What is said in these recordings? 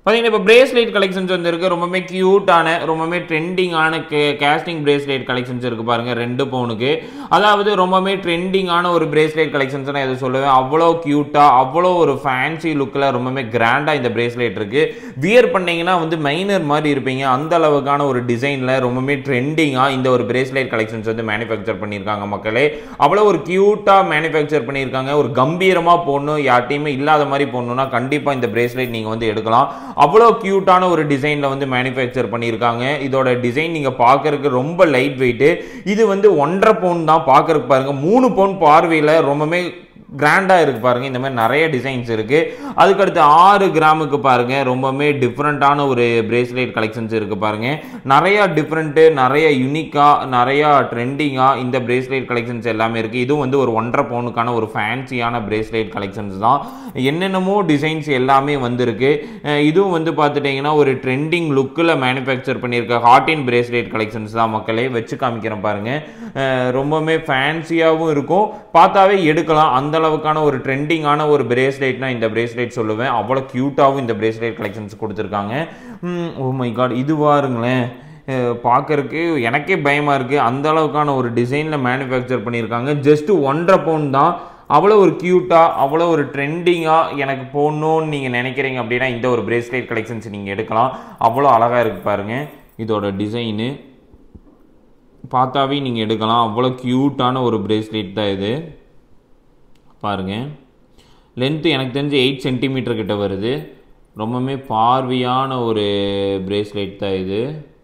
பார்த்தீங்கன்னா இப்போ bracelet collections வந்து இருக்குது ரொம்பவே க்யூட்டான ரொம்பவே ட்ரெண்டிங்கான கே கேஸ்டிங் பிரேஸ்லெட் கலெக்ஷன்ஸ் இருக்குது பாருங்கள் ரெண்டு பவுனுக்கு அதாவது ரொம்பவே ட்ரெண்டிங்கான ஒரு பிரேஸ்லெட் கலெக்ஷன்ஸ் நான் எதை சொல்லுவேன் அவ்வளோ க்யூட்டாக அவ்வளோ ஒரு ஃபேன்சி லுக்கில் ரொம்பவே கிராண்டாக இந்த பிரேஸ்லெட் இருக்குது வியர் பண்ணீங்கன்னா வந்து மைனர் மாதிரி இருப்பீங்க அந்த அளவுக்கான ஒரு டிசைனில் ரொம்பவே ட்ரெண்டிங்காக இந்த ஒரு பிரேஸ்லெட் கலெக்ஷன்ஸ் வந்து மேனுஃபேக்சர் பண்ணியிருக்காங்க மக்களே அவ்வளோ ஒரு க்யூட்டாக மேனுஃபேக்சர் பண்ணியிருக்காங்க ஒரு கம்பீரமாக போடணும் யார்ட்டையுமே இல்லாத மாதிரி போடணும்னா கண்டிப்பாக இந்த பிரேஸ்லெட் நீங்கள் வந்து எடுக்கலாம் அவ்வளோ க்யூட்டான ஒரு டிசைனில் வந்து மேனுஃபேக்சர் பண்ணியிருக்காங்க இதோட டிசைன் நீங்கள் பார்க்கறதுக்கு ரொம்ப லைட் வெயிட்டு இது வந்து ஒன்றரை பவுன் தான் பார்க்கறதுக்கு பாருங்கள் மூணு பவுன் பார்வையில் ரொம்பவே கிராண்டாக இருக்குது பாருங்கள் இந்த மாதிரி நிறைய டிசைன்ஸ் இருக்குது அதுக்கடுத்து ஆறு கிராமுக்கு பாருங்கள் ரொம்பவுமே டிஃப்ரெண்ட்டான ஒரு பிரேஸ்லெட் கலெக்ஷன்ஸ் இருக்குது பாருங்கள் நிறையா டிஃப்ரெண்ட்டு நிறைய யுனிக்காக நிறையா ட்ரெண்டிங்காக இந்த பிரேஸ்லெட் கலெக்ஷன்ஸ் எல்லாமே இருக்குது இதுவும் வந்து ஒரு ஒன்றரை பவுனுக்கான ஒரு ஃபேன்சியான பிரேஸ்லெட் கலெக்ஷன்ஸ் தான் என்னென்னமோ டிசைன்ஸ் எல்லாமே வந்திருக்கு அஹ் இதுவும் வந்து பார்த்துட்டிங்கன்னா ஒரு ட்ரெண்டிங் லுக்கில் மேனுஃபேக்சர் பண்ணியிருக்க ஹாட்டின் பிரேஸ்லெட் கலெக்ஷன்ஸ் தான் மக்களே வச்சு காமிக்கிறேன் பாருங்கள் அஹ் ரொம்பவுமே ஃபேன்சியாகவும் இருக்கும் பார்த்தாவே எடுக்கலாம் அந்த அளவுக்கான ஒரு ட்ரெண்டிங்கான ஒரு பிரேஸ்லெட்னா இந்த பிரேஸ்லெட் சொல்லுவேன் அவ்வளோ க்யூட்டாகவும் இந்த பிரேஸ்லெட் கலெக்ஷன்ஸ் கொடுத்துருக்காங்க ஓ மை காட் இது பாருங்களேன் பார்க்கறக்கு எனக்கே பயமாக இருக்குது அந்த அளவுக்கான ஒரு டிசைனில் மேனுஃபேக்சர் பண்ணியிருக்காங்க ஜஸ்ட் ஒன்றரை பவுன் தான் அவ்வளோ ஒரு க்யூட்டாக அவ்வளோ ஒரு ட்ரெண்டிங்காக எனக்கு போடணும்னு நீங்கள் நினைக்கிறீங்க அப்படின்னா இந்த ஒரு பிரேஸ்லெட் கலெக்ஷன்ஸ் நீங்கள் எடுக்கலாம் அவ்வளோ அழகாக இருக்குது பாருங்கள் இதோட டிசைனு பார்த்தாவே நீங்கள் எடுக்கலாம் அவ்வளோ க்யூட்டான ஒரு பிரேஸ்லெட் தான் இது பாருங்கள் லென்த்து எனக்கு தெரிஞ்சு எயிட் சென்டிமீட்டர் கிட்ட வருது ரொம்பவுமே பார்வையான ஒரு பிரேஸ்லெட் தான் இது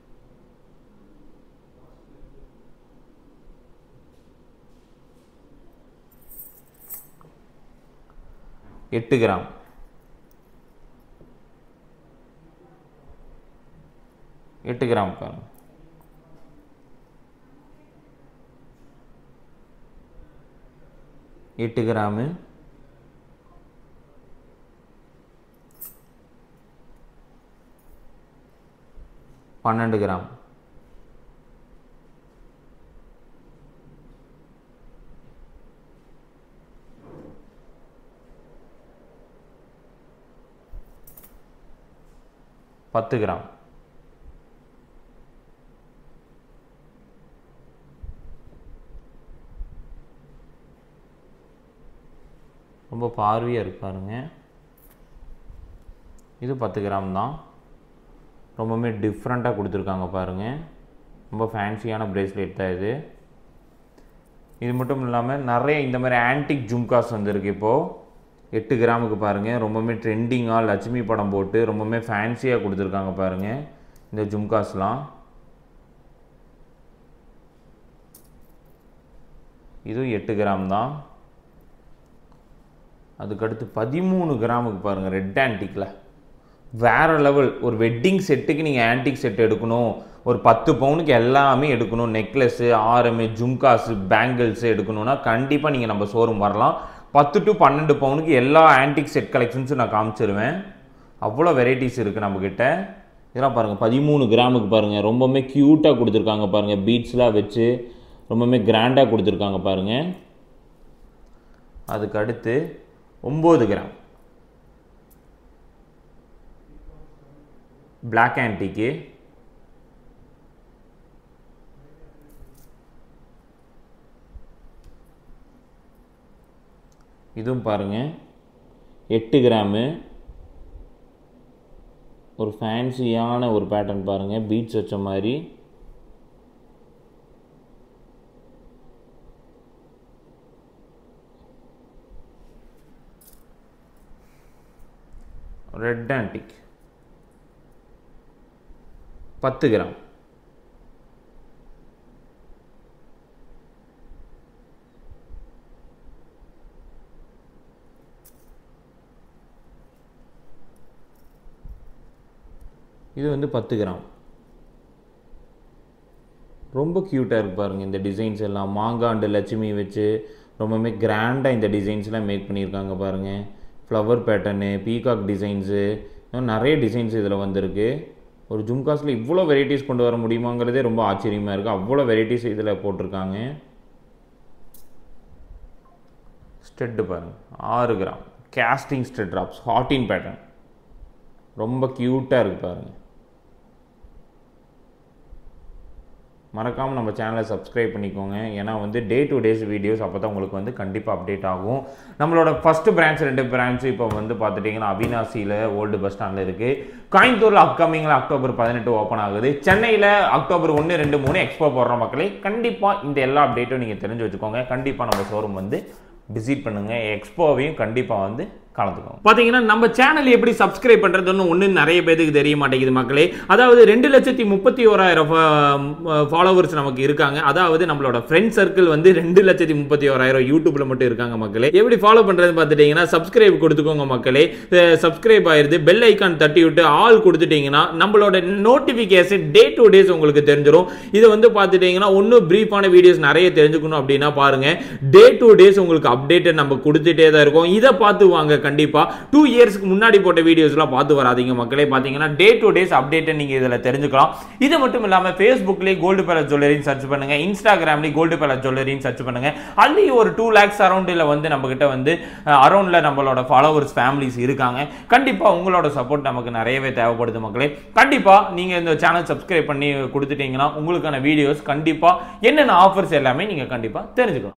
எட்டு கிராம் எட்டு கிராம் பாருங்க எட்டு கிராமு பன்னெண்டு கிராம் பத்து கிராம் ரொம்ப பார்வையாக இருக்கு பாருங்க இது பத்து கிராம் தான் ரொம்பவுமே டிஃப்ரெண்ட்டாக கொடுத்துருக்காங்க பாருங்கள் ரொம்ப ஃபேன்சியான பிரேஸ்லெட் தான் இது இது மட்டும் இல்லாமல் நிறைய இந்த மாதிரி ஆன்டிக் ஜும்காஸ் வந்திருக்கு இப்போது எட்டு கிராமுக்கு பாருங்கள் ரொம்பவுமே ட்ரெண்டிங்காக லட்சுமி படம் போட்டு ரொம்பவுமே ஃபேன்சியாக கொடுத்துருக்காங்க பாருங்கள் இந்த ஜும்காஸ்லாம் இதுவும் எட்டு கிராம் தான் அதுக்கடுத்து பதிமூணு கிராமுக்கு பாருங்கள் ரெட் ஆன்டிக்கில் வேறு லெவல் ஒரு வெட்டிங் செட்டுக்கு நீங்கள் ஆன்டிக் செட் எடுக்கணும் ஒரு பத்து பவுனுக்கு எல்லாமே எடுக்கணும் நெக்லஸ்ஸு ஆரமு ஜும்காஸு பேங்கிள்ஸு எடுக்கணும்னா கண்டிப்பாக நீங்கள் நம்ம ஷோரூம் வரலாம் பத்து டு பன்னெண்டு பவுனுக்கு எல்லா ஆன்டிக் செட் கலெக்ஷன்ஸும் நான் காமிச்சிருவேன் அவ்வளோ வெரைட்டிஸ் இருக்குது நம்மக்கிட்ட இதெல்லாம் பாருங்கள் பதிமூணு கிராமுக்கு பாருங்கள் ரொம்பவுமே க்யூட்டாக கொடுத்துருக்காங்க பாருங்கள் பீட்ஸ்லாம் வச்சு ரொம்பவுமே கிராண்டாக கொடுத்துருக்காங்க பாருங்கள் அதுக்கு அடுத்து ஒம்பது கிராம் பிளாக் ஆன்டிக்கு இதுவும் பாருங்கள் எட்டு கிராமு ஒரு ஃபேன்சியான ஒரு பேட்டர்ன் பாருங்கள் பீட்ஸ் வச்ச மாதிரி ரெட் ஆன்டிக் பத்து கிராம் இது வந்து பத்து கிராம் ரொம்ப க்யூட்டாக இருக்கு பாருங்கள் இந்த டிசைன்ஸ் எல்லாம் மாங்காண்டு லட்சுமி வச்சு ரொம்பவுமே கிராண்டாக இந்த டிசைன்ஸ்லாம் மேக் பண்ணியிருக்காங்க பாருங்கள் ஃப்ளவர் பேட்டர்னு பீகாக் டிசைன்ஸு இன்னும் நிறைய டிசைன்ஸ் இதில் வந்திருக்கு ஒரு ஜும்காஸில் இவ்வளோ வெரைட்டிஸ் கொண்டு வர முடியுமாங்கிறதே ரொம்ப ஆச்சரியமாக இருக்குது அவ்வளோ வெரைட்டிஸ் இதில் போட்டிருக்காங்க ஸ்டெட்டு பாருங்கள் ஆறு கிராம் கேஸ்டிங் ஸ்டெட் ட்ராப்ஸ் ஹாட்டின் பேட்டர்ன் ரொம்ப க்யூட்டாக இருக்கு பாருங்க மறக்காமல் நம்ம சேனலை சப்ஸ்கிரைப் பண்ணிக்கோங்க ஏன்னா வந்து டே டு டேஸ் வீடியோஸ் அப்போ தான் உங்களுக்கு வந்து கண்டிப்பாக அப்டேட் ஆகும் நம்மளோட ஃபஸ்ட்டு பிரான்ச் ரெண்டு பிரான்ச் இப்போ வந்து பார்த்துட்டிங்கன்னா அவினாசியில் ஓல்டு பஸ் ஸ்டாண்டில் இருக்குது கோயம்புத்தூரில் அப்கமிங்கில் அக்டோபர் பதினெட்டு ஓப்பன் ஆகுது சென்னையில் அக்டோபர் ஒன்று ரெண்டு மூணு எக்ஸ்போ போடுற மக்களே கண்டிப்பாக இந்த எல்லா அப்டேட்டும் நீங்கள் தெரிஞ்சு வச்சுக்கோங்க கண்டிப்பாக நம்ம ஷோரூம் வந்து விசிட் பண்ணுங்கள் எக்ஸ்போவையும் கண்டிப்பாக வந்து கலந்துக்கோங்க பார்த்தீங்கன்னா நம்ம சேனல் எப்படி சப்ஸ்கிரைப் பண்ணுறதுன்னு ஒன்று நிறைய பேருக்கு தெரிய மாட்டேங்குது மக்களே அதாவது ரெண்டு லட்சத்தி முப்பத்தி ஓராயிரம் ஃபாலோவர்ஸ் நமக்கு இருக்காங்க அதாவது நம்மளோட ஃப்ரெண்ட் சர்க்கிள் வந்து ரெண்டு லட்சத்தி முப்பத்தி ஓராயிரம் யூடியூப்ல மட்டும் இருக்காங்க மக்களே எப்படி ஃபாலோ பண்ணுறது பார்த்துட்டீங்கன்னா சப்ஸ்கிரைப் கொடுத்துக்கோங்க மக்களே சப்ஸ்கிரைப் ஆயிருது பெல் ஐக்கான் தட்டி விட்டு ஆல் கொடுத்துட்டீங்கன்னா நம்மளோட நோட்டிஃபிகேஷன் டே டு டேஸ் உங்களுக்கு தெரிஞ்சிடும் இது வந்து பார்த்துட்டீங்கன்னா ஒன்றும் ப்ரீஃபான வீடியோஸ் நிறைய தெரிஞ்சுக்கணும் அப்படின்னா பாருங்க டே டு டேஸ் உங்களுக்கு அப்டேட்டட் நம்ம கொடுத்துட்டே தான் இருக்கோம் இதை பார்த்து வாங்க கண்டிப்பா டூ இயர்ஸ்க்கு முன்னாடி போட்ட வீடியோஸ்லாம் பார்த்து வராதீங்க மக்களே பார்த்தீங்கன்னா டே டு டேஸ் அப்டேட்டை நீங்கள் இதில் தெரிஞ்சுக்கலாம் இது மட்டும் இல்லாமல் ஃபேஸ்புக்லேயே கோல்டு பேலஸ் ஜுவல்லரின்னு சர்ச் பண்ணுங்க இன்ஸ்டாகிராம்லேயும் கோல்டு பேலஸ் ஜுவல்லரின்னு சர்ச் பண்ணுங்க அதுலேயும் ஒரு டூ லேக்ஸ் அரௌண்டில் வந்து நம்ம கிட்ட வந்து அரௌண்டில் நம்மளோட ஃபாலோவர்ஸ் ஃபேமிலிஸ் இருக்காங்க கண்டிப்பாக உங்களோட சப்போர்ட் நமக்கு நிறையவே தேவைப்படுது மக்களே கண்டிப்பாக நீங்கள் இந்த சேனல் சப்ஸ்கிரைப் பண்ணி கொடுத்துட்டீங்கன்னா உங்களுக்கான வீடியோஸ் கண்டிப்பாக என்னென்ன ஆஃபர்ஸ் எல்லாமே நீங்கள் கண்டிப்பாக தெரிஞ்சுக்கணும்